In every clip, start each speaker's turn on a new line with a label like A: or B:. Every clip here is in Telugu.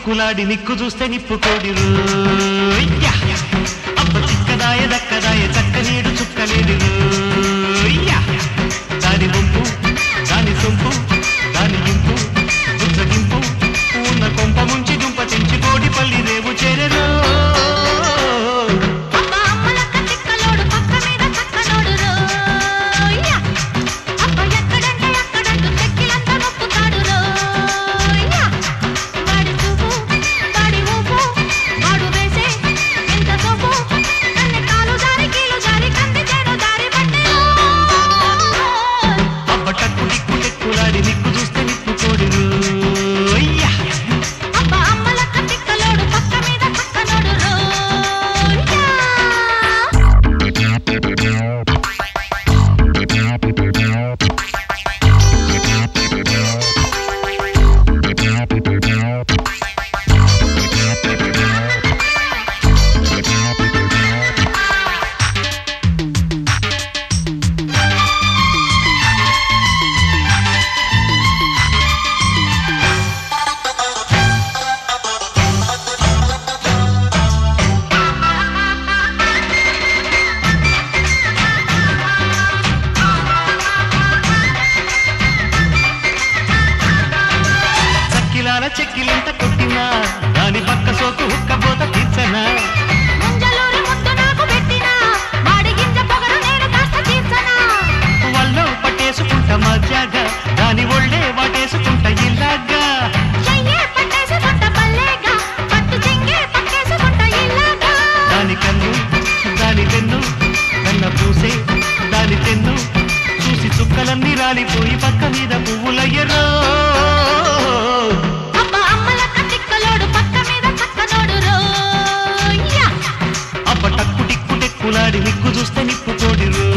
A: టిక్కులాడి నిక్కు చూస్తే నిప్పు కోడిరు అబ్బ చిక్కదాయ దక్కదాయ చక్కనీడు చుక్కలేడు దాని వంపు దాని సొంపు దాని ఇంపు బుజ్జగింపు ఉన్న కొంప ముంచి దుంప తెంచి కోడి పల్లి రేవు చేరెను
B: అబ్బా అమ్మలక్క తిక్కలోడు పక్క మీద చక్కనోడు రోయ్య అబ్బ ఎక్కడంటే అక్కడంటూ చెక్కిలంతా నొక్కుతాడు రోయ్య వాడి చూపు వాడి ఊపు వాడు వేసే ఎంత సోపు కన్నె కాలు జారి కీలు జారి కంది చేను దారి పట్టే
A: అబ్బ టక్కు టిక్కు టెక్కులాడి నిక్కు చూస్తే నిప్పు కోడిరు
B: అబ్బా అమ్మలక్క తిక్కలోడు పక్క మీద చక్కనోడు రోయ్య
A: చక్కిలాల చెక్కిలింత కొట్టినా దాని పక్క సోకు ఉక్కబోత తీర్చనా
B: ముంజలూరి ముద్దు నాకు పెట్టినా వాడి గింజ పొగరు నేను కాస్త తీర్చనా
A: వల్లో పట్టేసుకుంట మధ్యాగా దాని ఒళ్ళే వాటేసుకుంట ఇల్లాగా
B: చెయ్యే పట్టేసుకుంట పల్లేగా పట్టు చెంగే పట్టేసుకుంట ఇల్లాగా
A: దాని కన్ను దాని తెన్ను కన్న పూసే దాని తెన్ను చూసి చుక్కలన్నీ రాలిపోయి పక్క మీద పువ్వులయ్యరో
B: అబ్బా అమ్మలక్క తిక్కలోడు పక్క మీద చక్కనోడు రోయ్య
A: అబ్బ టక్కు టిక్కు టెక్కులాడి నిక్కు చూస్తే నిప్పు కోడిరు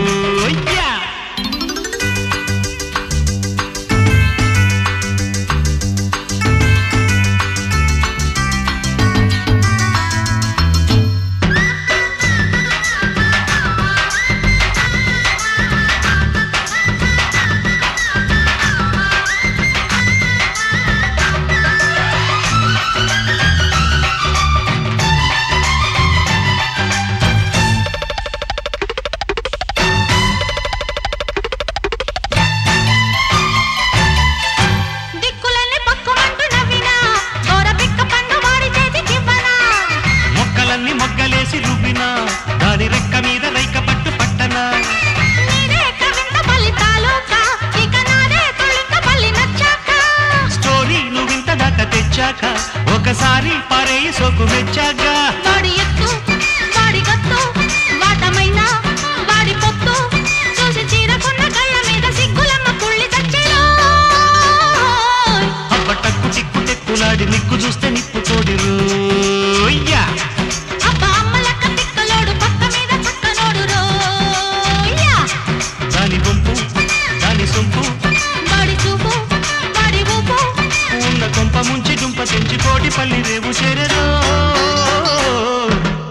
B: దిక్కులన్నీ పక్కుమంటూ నవ్వినా గోర పిక్క పండు వాడి చేతికివ్వనా
A: మొక్కలన్నీ మొగ్గలేసి రుబ్బినా దాని రెక్క మీద రైక పట్టు పట్టనా
B: నీదే కవింత పల్లి తాలూకా ఇక నాదే తొలింత పల్లి నచ్చాక
A: స్టోరీ నువ్వింత దాకా తెచ్చాక ఒకసారి పారేయి సోకు మెచ్చాగా
B: వాడి ఎత్తు వాడి గత్తు వాటమైన వాడి పొత్తు చూసి చీరకున్న కళ్ళ మీద సిగ్గులమ్మ కుళ్ళి చచ్చేలో
A: అబ్బ టక్కు టిక్కు టెక్కులాడి నిక్కు చూస్తే నిప్పు కోడిరు
B: అబ్బా అమ్మలక్క తిక్కలోడు పక్క మీద చక్కనోడు రోయ్య
A: దాని వంపు దాని సొంపు
B: వాడి చూపు వాడి ఊపు
A: ఉన్న కొంప ముంచి దుంప తెంచి కోటి పల్లి రేవు చేరెరో